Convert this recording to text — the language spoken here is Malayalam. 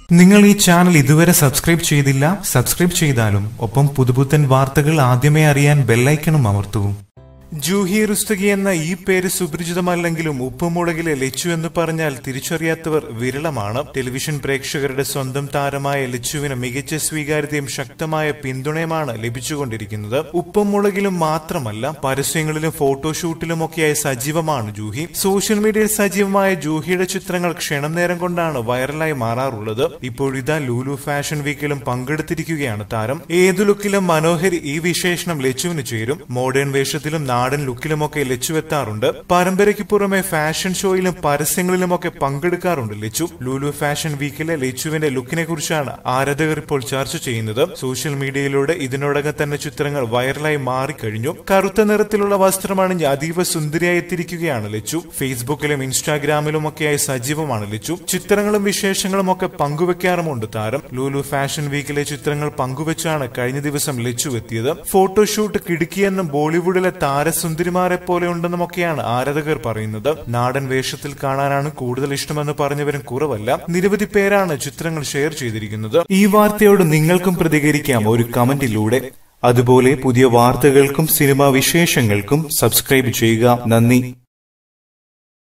നിങ്ങൾ ഈ ചാനൽ ഇതുവരെ സബ്സ്ക്രൈബ് ചെയ്തില്ല സബ്സ്ക്രൈബ് ചെയ്താലും ഒപ്പം പുതുപുത്തൻ വാർത്തകൾ ആദ്യമേ അറിയാൻ ബെല്ലൈക്കണും അമർത്തൂ ജൂഹി റുസ്തഗി എന്ന ഈ പേര് സുപരിചിതമല്ലെങ്കിലും ഉപ്പുമുളകിലെ ലച്ചു എന്ന് പറഞ്ഞാൽ തിരിച്ചറിയാത്തവർ വിരളമാണ് ടെലിവിഷൻ പ്രേക്ഷകരുടെ സ്വന്തം താരമായ ലച്ചുവിന് മികച്ച സ്വീകാര്യതയും ശക്തമായ പിന്തുണയുമാണ് ലഭിച്ചുകൊണ്ടിരിക്കുന്നത് ഉപ്പുമുളകിലും മാത്രമല്ല പരസ്യങ്ങളിലും ഫോട്ടോഷൂട്ടിലുമൊക്കെയായി സജീവമാണ് ജൂഹി സോഷ്യൽ മീഡിയയിൽ സജീവമായ ജൂഹിയുടെ ചിത്രങ്ങൾ ക്ഷണം നേരം കൊണ്ടാണ് വൈറലായി മാറാറുള്ളത് ഇപ്പോഴിതാ ലൂലു ഫാഷൻ വീക്കിലും പങ്കെടുത്തിരിക്കുകയാണ് താരം ഏതു ലുക്കിലും മനോഹരി ഈ വിശേഷണം ലച്ചുവിന് ചേരും മോഡേൺ വേഷത്തിലും നാടൻ ലുക്കിലുമൊക്കെ ലച്ചു എത്താറുണ്ട് പരമ്പരയ്ക്ക് പുറമെ ഫാഷൻ ഷോയിലും പരസ്യങ്ങളിലുമൊക്കെ പങ്കെടുക്കാറുണ്ട് ലച്ചു ലുലു ഫാഷൻ വീക്കിലെ ലച്ചുവിന്റെ ലുക്കിനെ കുറിച്ചാണ് ആരാധകർ ഇപ്പോൾ ചർച്ച ചെയ്യുന്നത് സോഷ്യൽ മീഡിയയിലൂടെ ഇതിനോടകം തന്നെ ചിത്രങ്ങൾ വൈറലായി മാറിക്കഴിഞ്ഞു കറുത്ത നിറത്തിലുള്ള വസ്ത്രമണിഞ്ഞ് അതീവ സുന്ദരിയായി എത്തിയിരിക്കുകയാണ് ലച്ചു ഫേസ്ബുക്കിലും ഇൻസ്റ്റാഗ്രാമിലുമൊക്കെയായി സജീവമാണ് ലച്ചു ചിത്രങ്ങളും വിശേഷങ്ങളും ഒക്കെ പങ്കുവെക്കാറുമുണ്ട് താരം ലുലു ഫാഷൻ വീക്കിലെ ചിത്രങ്ങൾ പങ്കുവെച്ചാണ് കഴിഞ്ഞ ദിവസം ലച്ചു എത്തിയത് ഫോട്ടോഷൂട്ട് കിടുക്കിയെന്നും ബോളിവുഡിലെ താരസുന്ദരിമാരെ പോലെ ഉണ്ടെന്നുമൊക്കെയാണ് ആരാധകർ പറയുന്നത് നാടൻ വേഷത്തിൽ കാണാനാണ് കൂടുതൽ ഇഷ്ടമെന്ന് പറഞ്ഞവരും കുറവല്ല നിരവധി പേരാണ് ചിത്രങ്ങൾ ഷെയർ ചെയ്തിരിക്കുന്നത് ഈ വാർത്തയോട് നിങ്ങൾക്കും പ്രതികരിക്കാം ഒരു കമന്റിലൂടെ അതുപോലെ പുതിയ വാർത്തകൾക്കും സിനിമാ വിശേഷങ്ങൾക്കും സബ്സ്ക്രൈബ് ചെയ്യുക നന്ദി